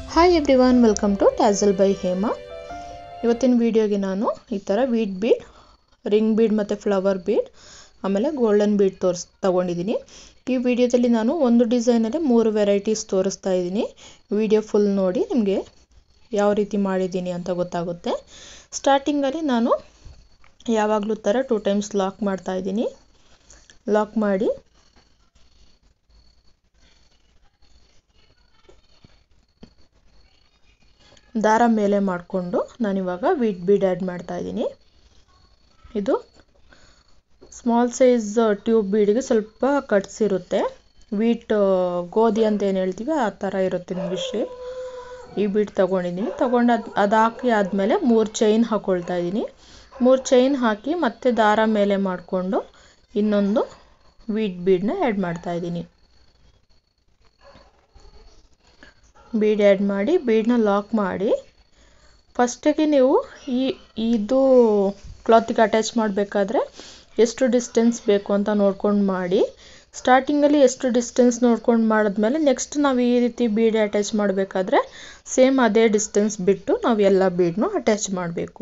hi everyone welcome to tassel by Hema ಇವತ್ತಿನ ವಿಡಿಯೋಗೆ ನಾನು ಈ ಥರ ವೀಟ್ ಬೀಡ್ ರಿಂಗ್ ಬೀಡ್ ಮತ್ತು ಫ್ಲವರ್ ಬೀಡ್ ಆಮೇಲೆ ಗೋಲ್ಡನ್ ಬೀಡ್ ತೋರಿಸ್ ತಗೊಂಡಿದ್ದೀನಿ ಈ ವಿಡಿಯೋದಲ್ಲಿ ನಾನು ಒಂದು ಡಿಸೈನಲ್ಲಿ ಮೂರು ವೆರೈಟೀಸ್ ತೋರಿಸ್ತಾ ಇದ್ದೀನಿ ವಿಡಿಯೋ ಫುಲ್ ನೋಡಿ ನಿಮಗೆ ಯಾವ ರೀತಿ ಮಾಡಿದ್ದೀನಿ ಅಂತ ಗೊತ್ತಾಗುತ್ತೆ ಸ್ಟಾರ್ಟಿಂಗಲ್ಲಿ ನಾನು ಯಾವಾಗಲೂ ಥರ ಟೂ ಟೈಮ್ಸ್ ಲಾಕ್ ಮಾಡ್ತಾ ಇದ್ದೀನಿ ಲಾಕ್ ಮಾಡಿ ದಾರ ಮೇಲೆ ಮಾಡಿಕೊಂಡು ನಾನಿವಾಗ ವೀಟ್ ಬೀಡ್ ಆ್ಯಡ್ ಮಾಡ್ತಾ ಇದ್ದೀನಿ ಇದು ಸ್ಮಾಲ್ ಸೈಜ್ ಟ್ಯೂಬ್ ಬೀಡಿಗೆ ಸ್ವಲ್ಪ ಕಟ್ಸ್ ಇರುತ್ತೆ ವೀಟ್ ಗೋಧಿ ಅಂತ ಏನು ಹೇಳ್ತೀವಿ ಆ ಥರ ಇರುತ್ತೆ ನಿಮಗೆ ಶೇಪ್ ಈ ಬೀಡ್ ತೊಗೊಂಡಿದ್ದೀನಿ ತೊಗೊಂಡು ಅದು ಅದು ಹಾಕಿ ಆದಮೇಲೆ ಮೂರು ಚೈನ್ ಹಾಕ್ಕೊಳ್ತಾ ಇದ್ದೀನಿ ಮೂರು ಚೈನ್ ಹಾಕಿ ಮತ್ತೆ ದಾರ ಮೇಲೆ ಮಾಡಿಕೊಂಡು ಇನ್ನೊಂದು ವೀಟ್ ಬೀಡನ್ನ ಆ್ಯಡ್ ಮಾಡ್ತಾ ಇದ್ದೀನಿ ಬೀಡ್ ಆ್ಯಡ್ ಮಾಡಿ ಬೀಡನ್ನ ಲಾಕ್ ಮಾಡಿ ಫಸ್ಟಿಗೆ ನೀವು ಈ ಇದು ಕ್ಲಾತಿಗೆ ಅಟ್ಯಾಚ್ ಮಾಡಬೇಕಾದ್ರೆ ಎಷ್ಟು ಡಿಸ್ಟೆನ್ಸ್ ಬೇಕು ಅಂತ ನೋಡ್ಕೊಂಡು ಮಾಡಿ ಸ್ಟಾರ್ಟಿಂಗಲ್ಲಿ ಎಷ್ಟು ಡಿಸ್ಟೆನ್ಸ್ ನೋಡ್ಕೊಂಡು ಮಾಡಿದ್ಮೇಲೆ ನೆಕ್ಸ್ಟ್ ನಾವು ಈ ರೀತಿ ಬೀಡ್ ಅಟ್ಯಾಚ್ ಮಾಡಬೇಕಾದ್ರೆ ಸೇಮ್ ಅದೇ ಡಿಸ್ಟೆನ್ಸ್ ಬಿಟ್ಟು ನಾವು ಎಲ್ಲ ಬೀಡ್ನು ಅಟ್ಯಾಚ್ ಮಾಡಬೇಕು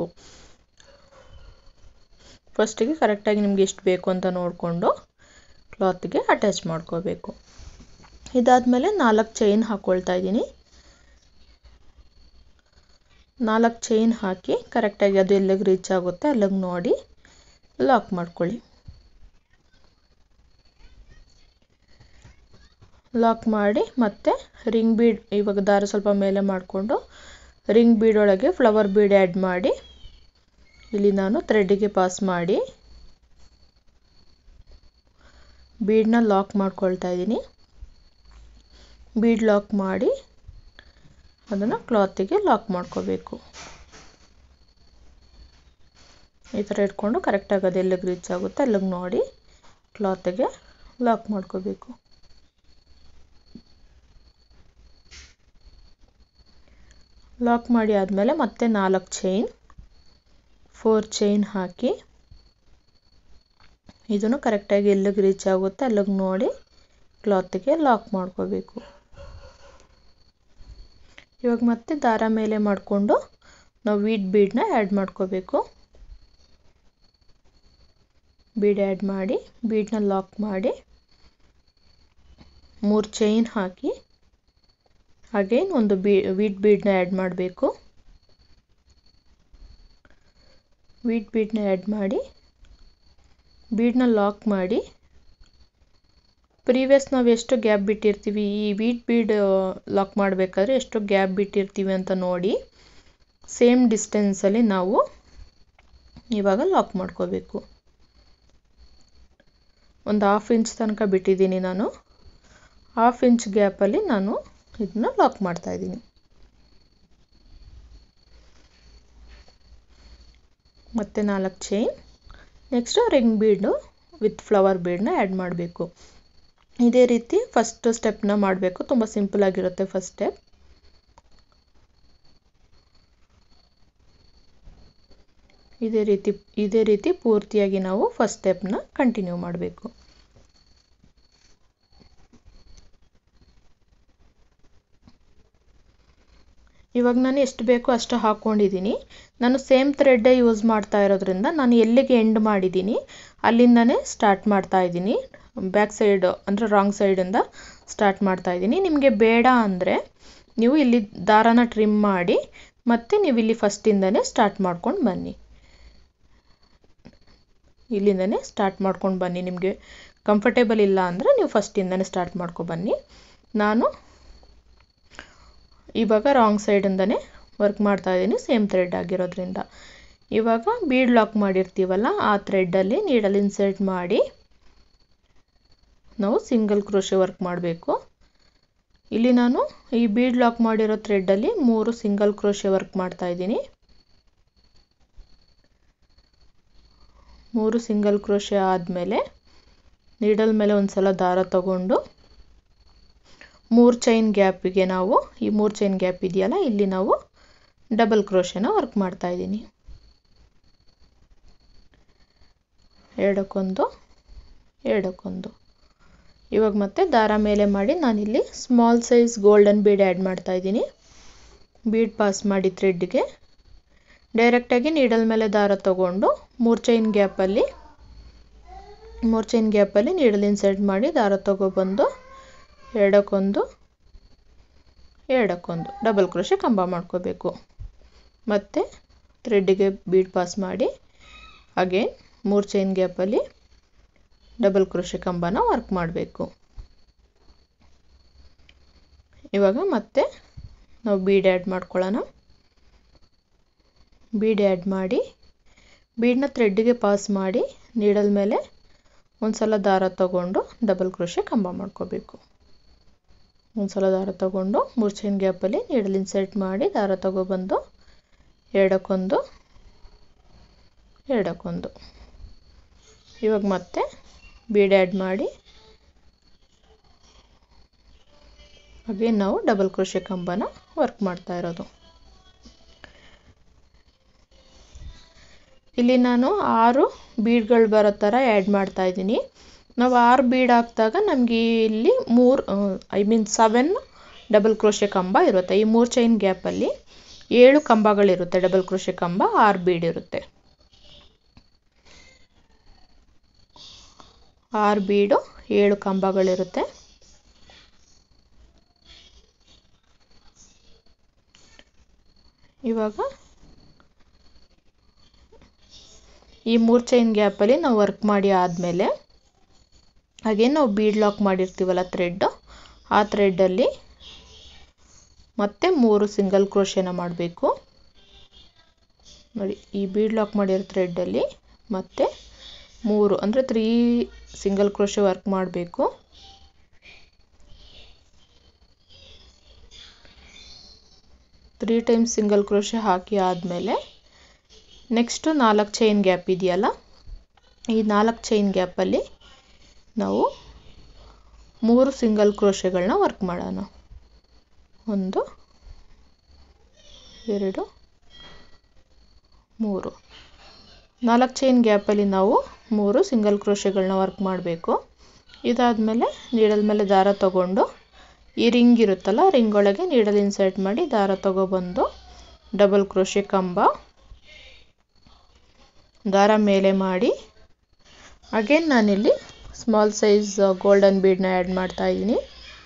ಫಸ್ಟಿಗೆ ಕರೆಕ್ಟಾಗಿ ನಿಮ್ಗೆ ಎಷ್ಟು ಬೇಕು ಅಂತ ನೋಡಿಕೊಂಡು ಕ್ಲಾತ್ಗೆ ಅಟ್ಯಾಚ್ ಮಾಡ್ಕೋಬೇಕು ಇದಾದಮೇಲೆ ನಾಲ್ಕು ಚೈನ್ ಹಾಕ್ಕೊಳ್ತಾ ಇದ್ದೀನಿ ನಾಲ್ಕು ಚೈನ್ ಹಾಕಿ ಕರೆಕ್ಟಾಗಿ ಅದು ಎಲ್ಲಿಗೆ ರೀಚ್ ಆಗುತ್ತೆ ಅಲ್ಲಿಗೆ ನೋಡಿ ಲಾಕ್ ಮಾಡ್ಕೊಳ್ಳಿ ಲಾಕ್ ಮಾಡಿ ಮತ್ತೆ ರಿಂಗ್ ಬೀಡ್ ಇವಾಗ ದಾರ ಸ್ವಲ್ಪ ಮೇಲೆ ಮಾಡಿಕೊಂಡು ರಿಂಗ್ ಬೀಡ್ ಒಳಗೆ ಫ್ಲವರ್ ಬೀಡ್ ಆ್ಯಡ್ ಮಾಡಿ ಇಲ್ಲಿ ನಾನು ಥ್ರೆಡ್ಡಿಗೆ ಪಾಸ್ ಮಾಡಿ ಬೀಡನ್ನ ಲಾಕ್ ಮಾಡ್ಕೊಳ್ತಾ ಇದ್ದೀನಿ ಬೀಡ್ ಲಾಕ್ ಮಾಡಿ ಅದನ್ನು ಕ್ಲಾತಿಗೆ ಲಾಕ್ ಮಾಡ್ಕೋಬೇಕು ಈ ಥರ ಇಟ್ಕೊಂಡು ಕರೆಕ್ಟಾಗಿ ಅದು ಎಲ್ಲಿಗೆ ರೀಚ್ ಆಗುತ್ತೆ ಅಲ್ಲಿಗೆ ನೋಡಿ ಕ್ಲಾತಿಗೆ ಲಾಕ್ ಮಾಡ್ಕೋಬೇಕು ಲಾಕ್ ಮಾಡಿ ಆದಮೇಲೆ ಮತ್ತೆ ನಾಲ್ಕು ಚೈನ್ ಫೋರ್ ಚೈನ್ ಹಾಕಿ ಇದನ್ನು ಕರೆಕ್ಟಾಗಿ ಎಲ್ಲಿಗೆ ರೀಚ್ ಆಗುತ್ತೆ ಅಲ್ಲಿಗೆ ನೋಡಿ ಕ್ಲಾತಿಗೆ ಲಾಕ್ ಮಾಡ್ಕೋಬೇಕು ಇವಾಗ ಮತ್ತೆ ದಾರ ಮೇಲೆ ಮಾಡಿಕೊಂಡು ನಾವು ವೀಟ್ ಬೀಡನ್ನ ಆ್ಯಡ್ ಮಾಡ್ಕೋಬೇಕು ಬೀಡ್ ಆ್ಯಡ್ ಮಾಡಿ ಬೀಡನ್ನ ಲಾಕ್ ಮಾಡಿ ಮೂರು ಚೈನ್ ಹಾಕಿ ಅಗೇನ್ ಒಂದು ಬೀ ವೀಟ್ ಬೀಡನ್ನ ಆ್ಯಡ್ ಮಾಡಬೇಕು ವೀಟ್ ಬೀಡನ್ನ ಆ್ಯಡ್ ಮಾಡಿ ಬೀಡನ್ನ ಲಾಕ್ ಮಾಡಿ ಪ್ರೀವಿಯಸ್ ನಾವು ಎಷ್ಟು ಗ್ಯಾಪ್ ಬಿಟ್ಟಿರ್ತೀವಿ ಈ ವೀಟ್ ಬೀಡ್ ಲಾಕ್ ಮಾಡಬೇಕಾದ್ರೆ ಎಷ್ಟು ಗ್ಯಾಪ್ ಬಿಟ್ಟಿರ್ತೀವಿ ಅಂತ ನೋಡಿ ಸೇಮ್ ಡಿಸ್ಟೆನ್ಸಲ್ಲಿ ನಾವು ಇವಾಗ ಲಾಕ್ ಮಾಡ್ಕೋಬೇಕು ಒಂದು ಹಾಫ್ ಇಂಚ್ ತನಕ ಬಿಟ್ಟಿದ್ದೀನಿ ನಾನು ಹಾಫ್ ಇಂಚ್ ಗ್ಯಾಪಲ್ಲಿ ನಾನು ಇದನ್ನ ಲಾಕ್ ಮಾಡ್ತಾ ಇದ್ದೀನಿ ಮತ್ತು ನಾಲ್ಕು chain next ring bead with flower ಬೀಡನ್ನ ಆ್ಯಡ್ ಮಾಡಬೇಕು ಇದೇ ರೀತಿ ಫಸ್ಟ್ ಸ್ಟೆಪ್ನ ಮಾಡಬೇಕು ತುಂಬ ಸಿಂಪಲ್ ಆಗಿರುತ್ತೆ ಫಸ್ಟ್ ಸ್ಟೆಪ್ ಇದೇ ರೀತಿ ಇದೇ ರೀತಿ ಪೂರ್ತಿಯಾಗಿ ನಾವು ಫಸ್ಟ್ ಸ್ಟೆಪ್ನ ಕಂಟಿನ್ಯೂ ಮಾಡಬೇಕು ಇವಾಗ ನಾನು ಎಷ್ಟು ಬೇಕೋ ಅಷ್ಟು ಹಾಕ್ಕೊಂಡಿದ್ದೀನಿ ನಾನು ಸೇಮ್ ಥ್ರೆಡ್ಡೇ ಯೂಸ್ ಮಾಡ್ತಾ ಇರೋದ್ರಿಂದ ನಾನು ಎಲ್ಲಿಗೆ ಎಂಡ್ ಮಾಡಿದ್ದೀನಿ ಅಲ್ಲಿಂದನೇ ಸ್ಟಾರ್ಟ್ ಮಾಡ್ತಾ ಇದ್ದೀನಿ ಬ್ಯಾಕ್ ಸೈಡ್ ಅಂದರೆ ರಾಂಗ್ ಸೈಡಿಂದ ಸ್ಟಾರ್ಟ್ ಮಾಡ್ತಾ ಇದ್ದೀನಿ ನಿಮಗೆ ಬೇಡ ಅಂದರೆ ನೀವು ಇಲ್ಲಿ ದಾರಾನ ಟ್ರಿಮ್ ಮಾಡಿ ಮತ್ತು ನೀವು ಇಲ್ಲಿ ಫಸ್ಟಿಂದನೇ ಸ್ಟಾರ್ಟ್ ಮಾಡ್ಕೊಂಡು ಬನ್ನಿ ಇಲ್ಲಿಂದನೇ ಸ್ಟಾರ್ಟ್ ಮಾಡ್ಕೊಂಡು ಬನ್ನಿ ನಿಮಗೆ ಕಂಫರ್ಟೇಬಲ್ ಇಲ್ಲ ಅಂದರೆ ನೀವು ಫಸ್ಟಿಂದನೇ ಸ್ಟಾರ್ಟ್ ಮಾಡ್ಕೊಂಡು ಬನ್ನಿ ನಾನು ಇವಾಗ ರಾಂಗ್ ಸೈಡಿಂದನೇ ವರ್ಕ್ ಮಾಡ್ತಾ ಇದ್ದೀನಿ ಸೇಮ್ ಥ್ರೆಡ್ ಆಗಿರೋದ್ರಿಂದ ಇವಾಗ ಬೀಡ್ ಲಾಕ್ ಮಾಡಿರ್ತೀವಲ್ಲ ಆ ಥ್ರೆಡ್ಡಲ್ಲಿ ನೀಡಲ್ಲಿ ಇನ್ಸರ್ಟ್ ಮಾಡಿ ನಾವು ಸಿಂಗಲ್ ಕ್ರೋಶೆ ವರ್ಕ್ ಮಾಡಬೇಕು ಇಲ್ಲಿ ನಾನು ಈ ಬೀಡ್ ಲಾಕ್ ಮಾಡಿರೋ ಥ್ರೆಡ್ಡಲ್ಲಿ ಮೂರು ಸಿಂಗಲ್ ಕ್ರೋಶೆ ವರ್ಕ್ ಮಾಡ್ತಾ ಇದ್ದೀನಿ ಮೂರು ಸಿಂಗಲ್ ಕ್ರೋಶೆ ಆದಮೇಲೆ ನೀಡಲ್ ಮೇಲೆ ಒಂದು ಸಲ ದಾರ ತಗೊಂಡು ಮೂರು ಚೈನ್ ಗ್ಯಾಪಿಗೆ ನಾವು ಈ ಮೂರು ಚೈನ್ ಗ್ಯಾಪ್ ಇದೆಯಲ್ಲ ಇಲ್ಲಿ ನಾವು ಡಬಲ್ ಕ್ರೋಶೆನ ವರ್ಕ್ ಮಾಡ್ತಾ ಇದ್ದೀನಿ ಎರಡಕ್ಕೊಂದು ಎರಡಕ್ಕೊಂದು ಇವಾಗ ಮತ್ತೆ ದಾರ ಮೇಲೆ ಮಾಡಿ ನಾನಿಲ್ಲಿ small size golden bead add ಮಾಡ್ತಾ ಇದ್ದೀನಿ ಬೀಡ್ ಪಾಸ್ ಮಾಡಿ ಥ್ರೆಡ್ಗೆ ಡೈರೆಕ್ಟಾಗಿ ನೀಡಲ್ ಮೇಲೆ ದಾರ ತಗೊಂಡು ಮೂರು ಚೈನ್ ಗ್ಯಾಪಲ್ಲಿ ಮೂರು ಚೈನ್ ಗ್ಯಾಪಲ್ಲಿ ನೀಡಲ್ ಇನ್ಸರ್ಟ್ ಮಾಡಿ ದಾರ ತಗೊಬಂದು ಎರಡಕ್ಕೊಂದು ಎರಡಕ್ಕೊಂದು ಡಬಲ್ ಕ್ರೋಶೆ ಕಂಬ ಮಾಡ್ಕೋಬೇಕು ಮತ್ತು ಥ್ರೆಡ್ಡಿಗೆ ಬೀಡ್ ಪಾಸ್ ಮಾಡಿ ಹಾಗೆ ಮೂರು ಚೈನ್ ಗ್ಯಾಪಲ್ಲಿ ಡಬಲ್ ಕ್ರೋಶೆ ಕಂಬನ ವರ್ಕ್ ಮಾಡಬೇಕು ಇವಾಗ ಮತ್ತೆ ನಾವು ಬೀಡ್ ಆ್ಯಡ್ ಮಾಡ್ಕೊಳ್ಳೋಣ ಬೀಡ್ ಆ್ಯಡ್ ಮಾಡಿ ಬೀಡನ್ನ ಥ್ರೆಡ್ಡಿಗೆ ಪಾಸ್ ಮಾಡಿ ನೀಡಲ್ ಮೇಲೆ ಒಂದು ಸಲ ದಾರ ತಗೊಂಡು ಡಬಲ್ ಕ್ರೋಶೆ ಕಂಬ ಮಾಡ್ಕೋಬೇಕು ಒಂದು ಸಲ ದಾರ ತಗೊಂಡು ಮೂರು ಚೈನ್ ಗ್ಯಾಪಲ್ಲಿ ನೀಡಲ್ ಇನ್ಸರ್ಟ್ ಮಾಡಿ ದಾರ ತಗೊಬಂದು ಎರಡಕ್ಕೊಂದು ಎರಡಕ್ಕೊಂದು ಇವಾಗ ಮತ್ತೆ ಬೀಡ್ ಆ್ಯಡ್ ಮಾಡಿ ಹಾಗೆ ನಾವು ಡಬಲ್ ಕ್ರೋಶೆ ಕಂಬನ ವರ್ಕ್ ಮಾಡ್ತಾ ಇರೋದು ಇಲ್ಲಿ ನಾನು ಆರು ಬೀಡ್ಗಳು ಬರೋ ಥರ ಆ್ಯಡ್ ಮಾಡ್ತಾ ಇದ್ದೀನಿ ನಾವು ಆರು ಬೀಡ್ ಹಾಕಿದಾಗ ನಮಗೆ ಇಲ್ಲಿ ಮೂರು I mean seven double crochet ಕಂಬ ಇರುತ್ತೆ ಈ ಮೂರು ಚೈನ್ ಗ್ಯಾಪಲ್ಲಿ ಏಳು ಕಂಬಗಳಿರುತ್ತೆ ಡಬಲ್ ಕ್ರೋಶೆ ಕಂಬ ಆರು ಬೀಡ್ ಇರುತ್ತೆ ಆರು ಬೀಡು ಏಳು ಕಂಬಗಳಿರುತ್ತೆ ಇವಾಗ ಈ ಮೂರು ಚೈನ್ ಗ್ಯಾಪಲ್ಲಿ ನಾವು ವರ್ಕ್ ಮಾಡಿ ಆದಮೇಲೆ ಹಾಗೆ ನಾವು ಬೀಡ್ ಲಾಕ್ ಮಾಡಿರ್ತೀವಲ್ಲ ಥ್ರೆಡ್ಡು ಆ ಥ್ರೆಡ್ಡಲ್ಲಿ ಮತ್ತೆ ಮೂರು ಸಿಂಗಲ್ ಕ್ರೋಶೆನ ಮಾಡಬೇಕು ನೋಡಿ ಈ ಬೀಡ್ ಲಾಕ್ ಮಾಡಿರೋ ಥ್ರೆಡ್ಡಲ್ಲಿ ಮತ್ತೆ ಮೂರು ಅಂದರೆ ತ್ರೀ ಸಿಂಗಲ್ ಕ್ರೋಶೆ ವರ್ಕ್ ಮಾಡಬೇಕು ತ್ರೀ ಟೈಮ್ಸ್ ಸಿಂಗಲ್ ಕ್ರೋಶೆ ಹಾಕಿ ಆದಮೇಲೆ ನೆಕ್ಸ್ಟು ನಾಲ್ಕು ಚೈನ್ ಗ್ಯಾಪ್ ಇದೆಯಲ್ಲ ಈ ನಾಲ್ಕು ಚೈನ್ ಗ್ಯಾಪಲ್ಲಿ ನಾವು ಮೂರು ಸಿಂಗಲ್ ಕ್ರೋಶೆಗಳನ್ನ ವರ್ಕ್ ಮಾಡೋಣ ಒಂದು ಎರಡು ಮೂರು ನಾಲ್ಕು ಚೈನ್ ಗ್ಯಾಪಲ್ಲಿ ನಾವು ಮೂರು ಸಿಂಗಲ್ ಕ್ರೋಶೆಗಳನ್ನ ವರ್ಕ್ ಮಾಡಬೇಕು ಇದಾದಮೇಲೆ ನೀಡಲ್ ಮೇಲೆ ದಾರ ತಗೊಂಡು ಈ ರಿಂಗ್ ಇರುತ್ತಲ್ಲ ರಿಂಗ್ ಒಳಗೆ ನೀಡಲ್ ಇನ್ಸರ್ಟ್ ಮಾಡಿ ದಾರ ತಗೊಬಂದು ಡಬಲ್ ಕ್ರೋಶೆ ಕಂಬ ದಾರ ಮೇಲೆ ಮಾಡಿ ಅಗೇನ್ ನಾನಿಲ್ಲಿ ಸ್ಮಾಲ್ ಸೈಜ್ ಗೋಲ್ಡನ್ ಬೀಡನ್ನ ಆ್ಯಡ್ ಮಾಡ್ತಾ ಇದ್ದೀನಿ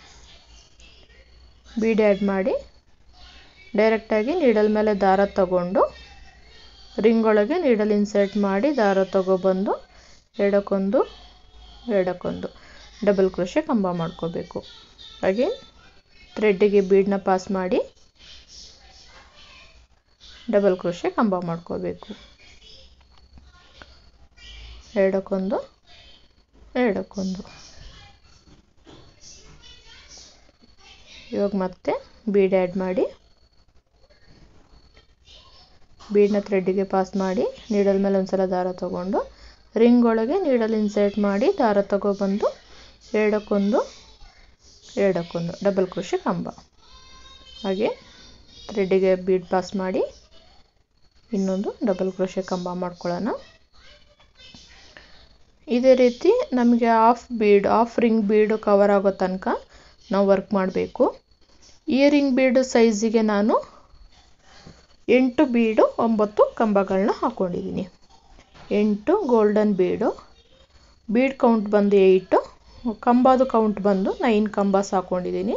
ಬೀಡ್ ಆ್ಯಡ್ ಮಾಡಿ ಡೈರೆಕ್ಟಾಗಿ ನೀಡಲ್ ಮೇಲೆ ದಾರ ತಗೊಂಡು ರಿಂಗ್ ಒಳಗೆ ನೀಡಲ್ ಇನ್ಸರ್ಟ್ ಮಾಡಿ ದಾರ ತಗೊಬಂದು ಎರಡಕ್ಕೊಂದು ಎರಡಕ್ಕೊಂದು ಡಬಲ್ ಕ್ರೋಶೆ ಕಂಬ ಮಾಡ್ಕೋಬೇಕು ಹಾಗೆ ಥ್ರೆಡ್ಡಿಗೆ ಬೀಡನ್ನ ಪಾಸ್ ಮಾಡಿ ಡಬಲ್ ಕ್ರೋಶೆ ಕಂಬ ಮಾಡ್ಕೋಬೇಕು ಎರಡಕ್ಕೊಂದು ಎರಡಕ್ಕೊಂದು ಇವಾಗ ಮತ್ತೆ ಬೀಡ್ ಆ್ಯಡ್ ಮಾಡಿ ಬೀಡನ್ನ ಥ್ರೆಡ್ಡಿಗೆ ಪಾಸ್ ಮಾಡಿ ನೀಡಲ್ ಮೇಲೆ ಒಂದ್ಸಲ ದಾರ ತಗೊಂಡು ರಿಂಗ್ ಒಳಗೆ ನೀಡಲ್ ಇನ್ಸರ್ಟ್ ಮಾಡಿ ದಾರ ತಗೊಬಂದು ಎರಡಕ್ಕೊಂದು ಎರಡಕ್ಕೊಂದು ಡಬಲ್ ಕ್ರೋಶೆ ಕಂಬ ಹಾಗೆ ಥ್ರೆಡ್ಡಿಗೆ ಬೀಡ್ ಪಾಸ್ ಮಾಡಿ ಇನ್ನೊಂದು ಡಬಲ್ ಕ್ರೋಶೆ ಕಂಬ ಮಾಡ್ಕೊಳ್ಳೋಣ ಇದೇ ರೀತಿ ನಮಗೆ half bead half ring bead cover ಆಗೋ ತನಕ ನಾವು ವರ್ಕ್ ಮಾಡಬೇಕು ಈ ರಿಂಗ್ ಬೀಡು ಸೈಜಿಗೆ ನಾನು ಎಂಟು ಬೀಡು ಒಂಬತ್ತು ಕಂಬಗಳನ್ನ ಹಾಕ್ಕೊಂಡಿದ್ದೀನಿ ಎಂಟು ಗೋಲ್ಡನ್ ಬೀಡು ಬೀಡ್ ಕೌಂಟ್ ಬಂದು ಏಯ್ಟು ಕಂಬದು ಕೌಂಟ್ ಬಂದು ನೈನ್ ಕಂಬಸ್ ಹಾಕ್ಕೊಂಡಿದ್ದೀನಿ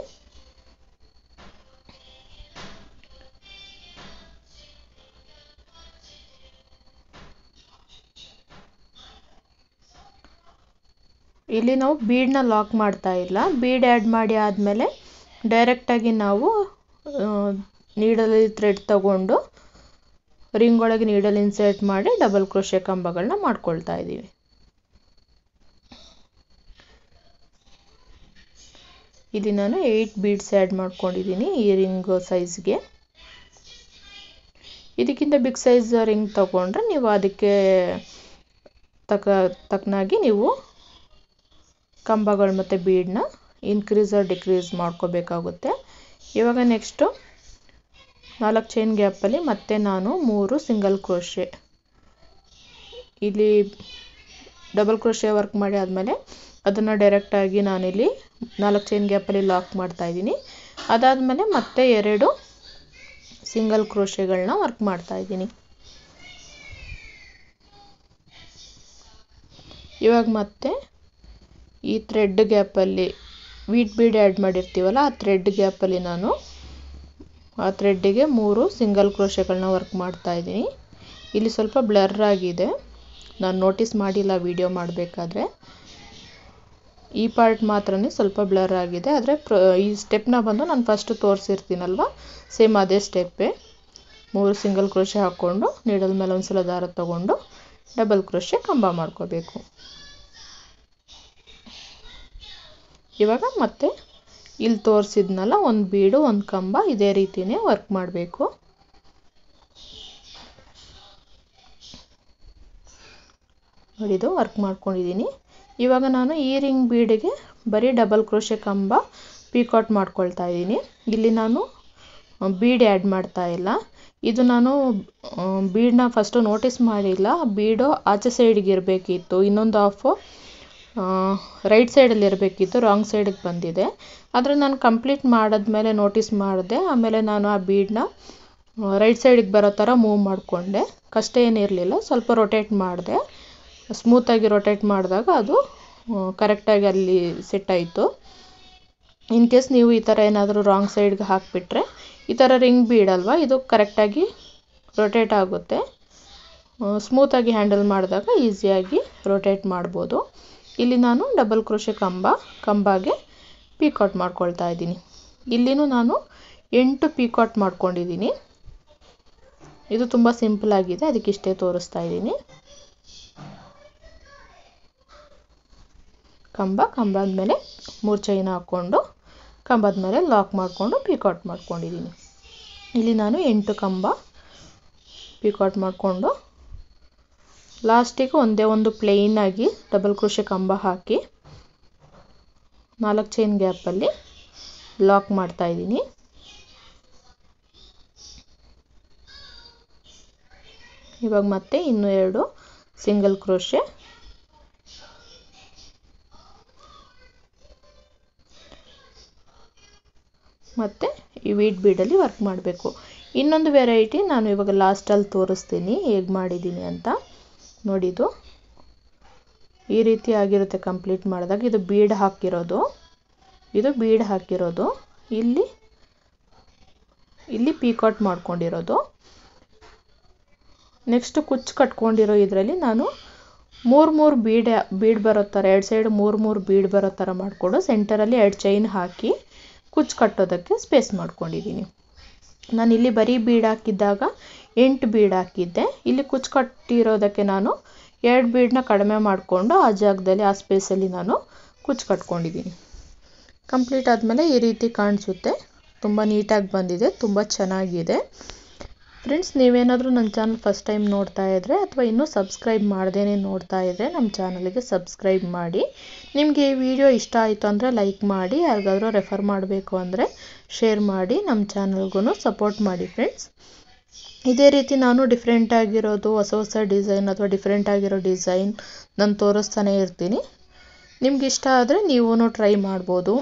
ಇಲ್ಲಿ ನಾವು ಬೀಡನ್ನ ಲಾಕ್ ಮಾಡ್ತಾ ಇಲ್ಲ ಬೀಡ್ ಆ್ಯಡ್ ಮಾಡಿ ಆದಮೇಲೆ ಡೈರೆಕ್ಟಾಗಿ ನಾವು ನೀಡಲ್ ಥ್ರೆಡ್ ತಗೊಂಡು ರಿಂಗ್ ಒಳಗೆ ನೀಡಲ್ ಇನ್ಸರ್ಟ್ ಮಾಡಿ ಡಬಲ್ ಕ್ರೋಶೆ ಕಂಬಗಳನ್ನ ಮಾಡ್ಕೊಳ್ತಾ ಇದ್ದೀವಿ ಇಲ್ಲಿ ನಾನು ಏಯ್ಟ್ ಬೀಡ್ಸ್ ಆ್ಯಡ್ ಮಾಡ್ಕೊಂಡಿದ್ದೀನಿ ಈ ರಿಂಗ್ ಸೈಜ್ಗೆ ಇದಕ್ಕಿಂತ ಬಿಗ್ ಸೈಜ್ ರಿಂಗ್ ತಗೊಂಡ್ರೆ ನೀವು ಅದಕ್ಕೆ ತಕ್ಕ ತಕ್ಕನಾಗಿ ನೀವು ಕಂಬಗಳು ಮತ್ತು ಬೀಡನ್ನ ಇನ್ಕ್ರೀಸ್ ಆರ್ ಡಿಕ್ರೀಸ್ ಮಾಡ್ಕೋಬೇಕಾಗುತ್ತೆ ಇವಾಗ ನೆಕ್ಸ್ಟು ನಾಲ್ಕು ಚೈನ್ ಗ್ಯಾಪಲ್ಲಿ ಮತ್ತೆ ನಾನು ಮೂರು ಸಿಂಗಲ್ ಕ್ರೋಶೆ ಇಲ್ಲಿ ಡಬಲ್ ಕ್ರೋಶೆ ವರ್ಕ್ ಮಾಡಿ ಆದಮೇಲೆ ಅದನ್ನು ಡೈರೆಕ್ಟಾಗಿ ನಾನಿಲ್ಲಿ ನಾಲ್ಕು ಚೈನ್ ಗ್ಯಾಪಲ್ಲಿ ಲಾಕ್ ಮಾಡ್ತಾ ಇದ್ದೀನಿ ಅದಾದಮೇಲೆ ಮತ್ತೆ ಎರಡು ಸಿಂಗಲ್ ಕ್ರೋಶೆಗಳನ್ನ ವರ್ಕ್ ಮಾಡ್ತಾ ಇದ್ದೀನಿ ಇವಾಗ ಮತ್ತೆ ಈ ಥ್ರೆಡ್ ಗ್ಯಾಪಲ್ಲಿ ವೀಟ್ ಬೀಡ್ ಆ್ಯಡ್ ಮಾಡಿರ್ತೀವಲ್ಲ ಆ ಥ್ರೆಡ್ ಗ್ಯಾಪಲ್ಲಿ ನಾನು ಆ ಥ್ರೆಡ್ಡಿಗೆ ಮೂರು ಸಿಂಗಲ್ ಕ್ರೋಶೆಗಳನ್ನ ವರ್ಕ್ ಮಾಡ್ತಾ ಇದ್ದೀನಿ ಇಲ್ಲಿ ಸ್ವಲ್ಪ ಬ್ಲರ್ ಆಗಿದೆ ನಾನು ನೋಟಿಸ್ ಮಾಡಿಲ್ಲ ವಿಡಿಯೋ ಮಾಡಬೇಕಾದ್ರೆ ಈ ಪಾರ್ಟ್ ಮಾತ್ರನೇ ಸ್ವಲ್ಪ ಬ್ಲರ್ ಆಗಿದೆ ಆದರೆ ಪ್ರ ಈ ಸ್ಟೆಪ್ನ ಬಂದು ನಾನು ಫಸ್ಟ್ ತೋರಿಸಿರ್ತೀನಲ್ವ ಸೇಮ್ ಅದೇ ಸ್ಟೆಪ್ಪೇ ಮೂರು ಸಿಂಗಲ್ ಕ್ರೋಶೆ ಹಾಕ್ಕೊಂಡು ನೀಡಲ್ ಮೇಲೆ ಒಂದು ಸಲ ದಾರ ತಗೊಂಡು ಡಬಲ್ ಕ್ರೋಶೆ ಕಂಬ ಮಾಡ್ಕೋಬೇಕು ಇವಾಗ ಮತ್ತೆ ಇಲ್ಲಿ ತೋರಿಸಿದ್ನಲ್ಲ ಒಂದು ಬೀಡು ಒಂದು ಕಂಬ ಇದೇ ರೀತಿಯೇ ವರ್ಕ್ ಮಾಡಬೇಕು ನೋಡಿದು ವರ್ಕ್ ಮಾಡ್ಕೊಂಡಿದ್ದೀನಿ ಇವಾಗ ನಾನು ಈ ರಿಂಗ್ ಬೀಡಿಗೆ ಬರೀ ಡಬಲ್ ಕ್ರೋಶೆ ಕಂಬ ಪೀಕಾಟ್ ಮಾಡ್ಕೊಳ್ತಾ ಇದ್ದೀನಿ ಇಲ್ಲಿ ನಾನು ಬೀಡ್ ಆ್ಯಡ್ ಮಾಡ್ತಾ ಇಲ್ಲ ಇದು ನಾನು ಬೀಡನ್ನ ಫಸ್ಟು ನೋಟಿಸ್ ಮಾಡಿಲ್ಲ ಬೀಡು ಆಚೆ ಸೈಡಿಗೆ ಇರಬೇಕಿತ್ತು ಇನ್ನೊಂದು ಆಫು ರೈಟ್ ಸೈಡಲ್ಲಿ ಇರಬೇಕಿತ್ತು ರಾಂಗ್ ಸೈಡಿಗೆ ಬಂದಿದೆ ಆದರೆ ನಾನು ಕಂಪ್ಲೀಟ್ ಮಾಡಿದ್ಮೇಲೆ ನೋಟಿಸ್ ಮಾಡಿದೆ ಆಮೇಲೆ ನಾನು ಆ ಬೀಡನ್ನ ರೈಟ್ ಸೈಡಿಗೆ ಬರೋ ಥರ ಮೂವ್ ಮಾಡಿಕೊಂಡೆ ಕಷ್ಟ ಏನಿರಲಿಲ್ಲ ಸ್ವಲ್ಪ ರೊಟೇಟ್ ಮಾಡಿದೆ ಸ್ಮೂತಾಗಿ ರೊಟೇಟ್ ಮಾಡಿದಾಗ ಅದು ಕರೆಕ್ಟಾಗಿ ಅಲ್ಲಿ ಸೆಟ್ ಆಯಿತು ಇನ್ ಕೇಸ್ ನೀವು ಈ ಥರ ಏನಾದರೂ ರಾಂಗ್ ಸೈಡ್ಗೆ ಹಾಕಿಬಿಟ್ರೆ ಈ ಥರ ರಿಂಗ್ ಬೀಡಲ್ವ ಇದು ಕರೆಕ್ಟಾಗಿ ರೊಟೇಟ್ ಆಗುತ್ತೆ ಸ್ಮೂತಾಗಿ ಹ್ಯಾಂಡಲ್ ಮಾಡಿದಾಗ ಈಸಿಯಾಗಿ ರೊಟೇಟ್ ಮಾಡ್ಬೋದು ಇಲ್ಲಿ ನಾನು ಡಬಲ್ ಕ್ರೋಶೆ ಕಂಬ ಕಂಬಾಗೆ ಪೀಕಾಟ್ ಮಾಡ್ಕೊಳ್ತಾ ಇದ್ದೀನಿ ಇಲ್ಲಿನೂ ನಾನು ಎಂಟು ಪೀಕಾಟ್ ಮಾಡ್ಕೊಂಡಿದ್ದೀನಿ ಇದು ತುಂಬ ಸಿಂಪಲ್ ಆಗಿದೆ ಅದಕ್ಕೆ ಇಷ್ಟೇ ತೋರಿಸ್ತಾ ಇದ್ದೀನಿ ಕಂಬ ಕಂಬದ ಮೇಲೆ ಮೂರು ಚೈನ್ ಹಾಕ್ಕೊಂಡು ಕಂಬದ ಮೇಲೆ ಲಾಕ್ ಮಾಡಿಕೊಂಡು ಪಿಕಾಟ್ ಮಾಡ್ಕೊಂಡಿದ್ದೀನಿ ಇಲ್ಲಿ ನಾನು ಎಂಟು ಕಂಬ ಪಿಕಾಟ್ ಮಾಡಿಕೊಂಡು ಲಾಸ್ಟಿಗೆ ಒಂದೇ ಒಂದು ಪ್ಲೇನಾಗಿ ಡಬಲ್ ಕ್ರೋಶೆ ಕಂಬ ಹಾಕಿ ನಾಲ್ಕು ಚೈನ್ ಗ್ಯಾಪಲ್ಲಿ ಲಾಕ್ ಮಾಡ್ತಾ ಇದ್ದೀನಿ ಇವಾಗ ಮತ್ತೆ ಇನ್ನೂ ಎರಡು ಸಿಂಗಲ್ ಕ್ರೋಶೆ ಮತ್ತು ಈ ವೀಟ್ ಬೀಡಲ್ಲಿ ವರ್ಕ್ ಮಾಡಬೇಕು ಇನ್ನೊಂದು ವೆರೈಟಿ ನಾನು ಇವಾಗ ಲಾಸ್ಟಲ್ಲಿ ತೋರಿಸ್ತೀನಿ ಹೇಗೆ ಮಾಡಿದ್ದೀನಿ ಅಂತ ನೋಡಿದು ಈ ರೀತಿ ಆಗಿರುತ್ತೆ ಕಂಪ್ಲೀಟ್ ಮಾಡಿದಾಗ ಇದು ಬೀಡ್ ಹಾಕಿರೋದು ಇದು ಬೀಡ್ ಹಾಕಿರೋದು ಇಲ್ಲಿ ಇಲ್ಲಿ ಪೀಕಾಟ್ ಮಾಡ್ಕೊಂಡಿರೋದು ನೆಕ್ಸ್ಟ್ ಕುಚ್ಚು ಕಟ್ಕೊಂಡಿರೋ ಇದರಲ್ಲಿ ನಾನು ಮೂರು ಮೂರು ಬೀಡ್ ಬೀಡ್ ಬರೋ ಥರ ಎರಡು ಸೈಡ್ ಮೂರು ಮೂರು ಬೀಡ್ ಬರೋ ಥರ ಮಾಡಿಕೊಂಡು ಸೆಂಟರಲ್ಲಿ ಎರಡು ಚೈನ್ ಹಾಕಿ ಕುಚ್ಚು ಕಟ್ಟೋದಕ್ಕೆ ಸ್ಪೇಸ್ ಮಾಡ್ಕೊಂಡಿದ್ದೀನಿ ನಾನು ಇಲ್ಲಿ ಬರೀ ಬೀಡ್ ಹಾಕಿದ್ದಾಗ ಎಂಟು ಬೀಡ್ ಹಾಕಿದ್ದೆ ಇಲ್ಲಿ ಕುಚ್ಚು ಕಟ್ಟಿರೋದಕ್ಕೆ ನಾನು ಎರಡು ಬೀಡನ್ನ ಕಡಿಮೆ ಮಾಡಿಕೊಂಡು ಆ ಜಾಗದಲ್ಲಿ ಆ ಸ್ಪೇಸಲ್ಲಿ ನಾನು ಕುಚ್ಚು ಕಟ್ಕೊಂಡಿದ್ದೀನಿ ಕಂಪ್ಲೀಟ್ ಆದಮೇಲೆ ಈ ರೀತಿ ಕಾಣಿಸುತ್ತೆ ತುಂಬ ನೀಟಾಗಿ ಬಂದಿದೆ ತುಂಬ ಚೆನ್ನಾಗಿದೆ ಫ್ರೆಂಡ್ಸ್ ನೀವೇನಾದರೂ ನನ್ನ ಚಾನಲ್ ಫಸ್ಟ್ ಟೈಮ್ ನೋಡ್ತಾ ಇದ್ದರೆ ಅಥವಾ ಇನ್ನೂ ಸಬ್ಸ್ಕ್ರೈಬ್ ಮಾಡ್ದೇ ನೋಡ್ತಾ ಇದ್ದರೆ ನಮ್ಮ ಚಾನಲ್ಗೆ ಸಬ್ಸ್ಕ್ರೈಬ್ ಮಾಡಿ ನಿಮಗೆ ಈ ವಿಡಿಯೋ ಇಷ್ಟ ಆಯಿತು ಅಂದರೆ ಲೈಕ್ ಮಾಡಿ ಯಾರಿಗಾದ್ರೂ ರೆಫರ್ ಮಾಡಬೇಕು ಅಂದರೆ ಶೇರ್ ಮಾಡಿ ನಮ್ಮ ಚಾನಲ್ಗೂ ಸಪೋರ್ಟ್ ಮಾಡಿ ಫ್ರೆಂಡ್ಸ್ ಇದೇ ರೀತಿ ನಾನು ಡಿಫ್ರೆಂಟ್ ಆಗಿರೋದು ಹೊಸ ಹೊಸ ಡಿಸೈನ್ ಅಥವಾ ಡಿಫ್ರೆಂಟ್ ಆಗಿರೋ ಡಿಸೈನ್ ನಾನು ತೋರಿಸ್ತಾನೆ ಇರ್ತೀನಿ ನಿಮ್ಗೆ ಇಷ್ಟ ಆದರೆ ನೀವೂ ಟ್ರೈ ಮಾಡ್ಬೋದು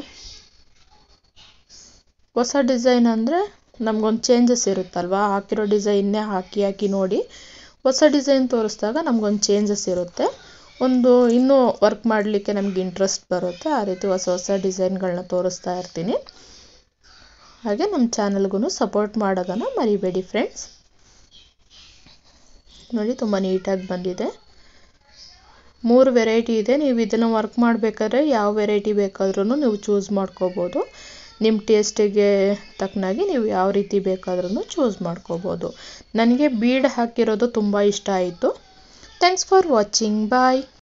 ಹೊಸ ಡಿಸೈನ್ ಅಂದರೆ ನಮಗೊಂದು ಚೇಂಜಸ್ ಇರುತ್ತಲ್ವ ಹಾಕಿರೋ ಡಿಸೈನ್ನೇ ಹಾಕಿ ಹಾಕಿ ನೋಡಿ ಹೊಸ ಡಿಸೈನ್ ತೋರಿಸಿದಾಗ ನಮಗೊಂದು ಚೇಂಜಸ್ ಇರುತ್ತೆ ಒಂದು ಇನ್ನೂ ವರ್ಕ್ ಮಾಡಲಿಕ್ಕೆ ನಮಗೆ ಇಂಟ್ರೆಸ್ಟ್ ಬರುತ್ತೆ ಆ ರೀತಿ ಹೊಸ ಹೊಸ ಡಿಸೈನ್ಗಳನ್ನ ತೋರಿಸ್ತಾ ಇರ್ತೀನಿ ಹಾಗೆ ನಮ್ಮ ಚಾನಲ್ಗೂ ಸಪೋರ್ಟ್ ಮಾಡೋದನ್ನು ಮರಿಬೇಡಿ ಫ್ರೆಂಡ್ಸ್ ನೋಡಿ ತುಂಬ ನೀಟಾಗಿ ಬಂದಿದೆ ಮೂರು ವೆರೈಟಿ ಇದೆ ನೀವು ಇದನ್ನು ವರ್ಕ್ ಮಾಡಬೇಕಾದ್ರೆ ಯಾವ ವೆರೈಟಿ ಬೇಕಾದ್ರೂ ನೀವು ಚೂಸ್ ಮಾಡ್ಕೋಬೋದು ನಿಮ್ಮ ಟೇಸ್ಟಿಗೆ ತಕ್ಕನಾಗಿ ನೀವು ಯಾವ ರೀತಿ ಬೇಕಾದ್ರೂ ಚೂಸ್ ಮಾಡ್ಕೋಬೋದು ನನಗೆ ಬೀಡ್ ಹಾಕಿರೋದು ತುಂಬ ಇಷ್ಟ ಆಯಿತು ಥ್ಯಾಂಕ್ಸ್ ಫಾರ್ ವಾಚಿಂಗ್ ಬಾಯ್